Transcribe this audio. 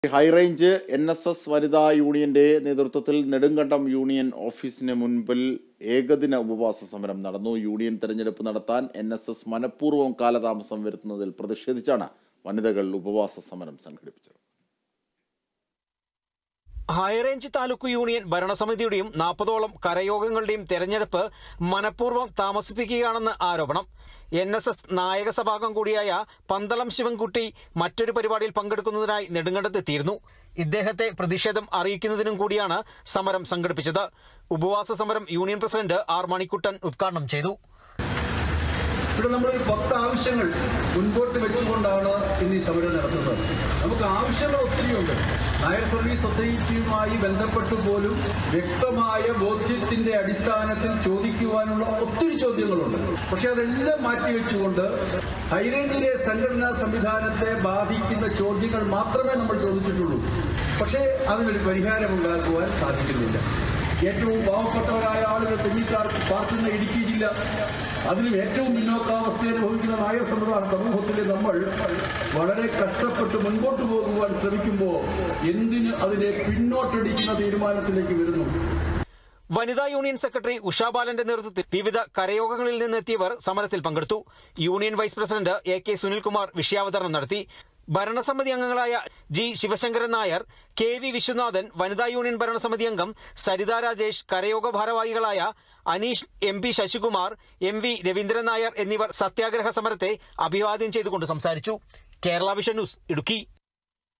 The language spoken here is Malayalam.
ഹൈറേഞ്ച് എൻ എസ് എസ് വനിതാ യൂണിയന്റെ നേതൃത്വത്തിൽ നെടുങ്കണ്ടം യൂണിയൻ ഓഫീസിന് മുൻപിൽ ഏകദിന ഉപവാസ സമരം നടന്നു യൂണിയൻ തെരഞ്ഞെടുപ്പ് നടത്താൻ എൻ എസ് എസ് മനഃപൂർവ്വം കാലതാമസം വരുത്തുന്നതിൽ പ്രതിഷേധിച്ചാണ് വനിതകൾ ഉപവാസ സമരം സംഘടിപ്പിച്ചത് ഹൈറേഞ്ച് താലൂക്ക് യൂണിയൻ ഭരണസമിതിയുടെയും നാൽപ്പതോളം കരയോഗങ്ങളുടെയും തെരഞ്ഞെടുപ്പ് മനഃപൂർവ്വം താമസിപ്പിക്കുകയാണെന്ന് ആരോപണം എൻ എസ് എസ് നായക സഭാംഗം കൂടിയായ പന്തളം ശിവൻകുട്ടി മറ്റൊരു പരിപാടിയിൽ പങ്കെടുക്കുന്നതിനായി നെടുങ്കണ്ടത്തെത്തിയിരുന്നു ഇദ്ദേഹത്തെ പ്രതിഷേധം അറിയിക്കുന്നതിനും കൂടിയാണ് സമരം സംഘടിപ്പിച്ചത് ഉപവാസ സമരം യൂണിയൻ പ്രസിഡന്റ് ആർ മണിക്കുട്ടൻ ഉദ്ഘാടനം ചെയ്തു ഇവിടെ നമ്മളൊരു പത്ത് ആവശ്യങ്ങൾ മുൻപോട്ട് വെച്ചുകൊണ്ടാണ് ഇന്ന് ഈ സമരം നടത്തുന്നത് നമുക്ക് ആവശ്യങ്ങൾ ഒത്തിരിയുണ്ട് നായർ സർവീസ് സൊസൈറ്റിയുമായി ബന്ധപ്പെട്ട് പോലും വ്യക്തമായ ബോധ്യത്തിന്റെ അടിസ്ഥാനത്തിൽ ചോദിക്കുവാനുള്ള ഒത്തിരി ചോദ്യങ്ങളുണ്ട് പക്ഷെ അതെല്ലാം മാറ്റിവെച്ചുകൊണ്ട് ഹൈറേഞ്ചിലെ സംഘടനാ സംവിധാനത്തെ ബാധിക്കുന്ന ചോദ്യങ്ങൾ മാത്രമേ നമ്മൾ ചോദിച്ചിട്ടുള്ളൂ പക്ഷേ അതിനൊരു പരിഹാരമുണ്ടാക്കുവാൻ സാധിക്കുന്നില്ല ഏറ്റവും പാവപ്പെട്ടവരായ ആളുകൾ തെങ്ങിത്താർ പാർക്കുന്ന ഇടുക്കി ജില്ല അതിലും ഏറ്റവും പിന്നോക്കാവസ്ഥ അനുഭവിക്കുന്ന നായർ സമുദായ സമൂഹത്തിൽ നമ്മൾ വളരെ കഷ്ടപ്പെട്ട് മുൻപോട്ട് പോകുവാൻ ശ്രമിക്കുമ്പോൾ എന്തിന് അതിനെ പിന്നോട്ടടിക്കുന്ന തീരുമാനത്തിലേക്ക് വരുന്നു വനിതാ യൂണിയൻ സെക്രട്ടറി ഉഷാ ബാലന്റെ നേതൃത്വത്തിൽ വിവിധ കരയോഗങ്ങളിൽ നിന്നെത്തിയവർ സമരത്തിൽ പങ്കെടുത്തു union vice president A K Sunilkumar വിഷയാവതരണം നടത്തി ഭരണസമിതി അംഗങ്ങളായ G Sivasankaran Nair K V Viswanathan വനിതാ യൂണിയൻ ഭരണസമിതി അംഗം സരിത രാജേഷ് കരയോഗ ഭാരവാഹികളായ Aneesh M P Sasikumar M V Raveendran Nair എന്നിവർ സത്യാഗ്രഹ സമരത്തെ അഭിവാദ്യം ചെയ്തുകൊണ്ട് സംസാരിച്ചു കേരള വിഷൻ ന്യൂസ് ഇടുക്കി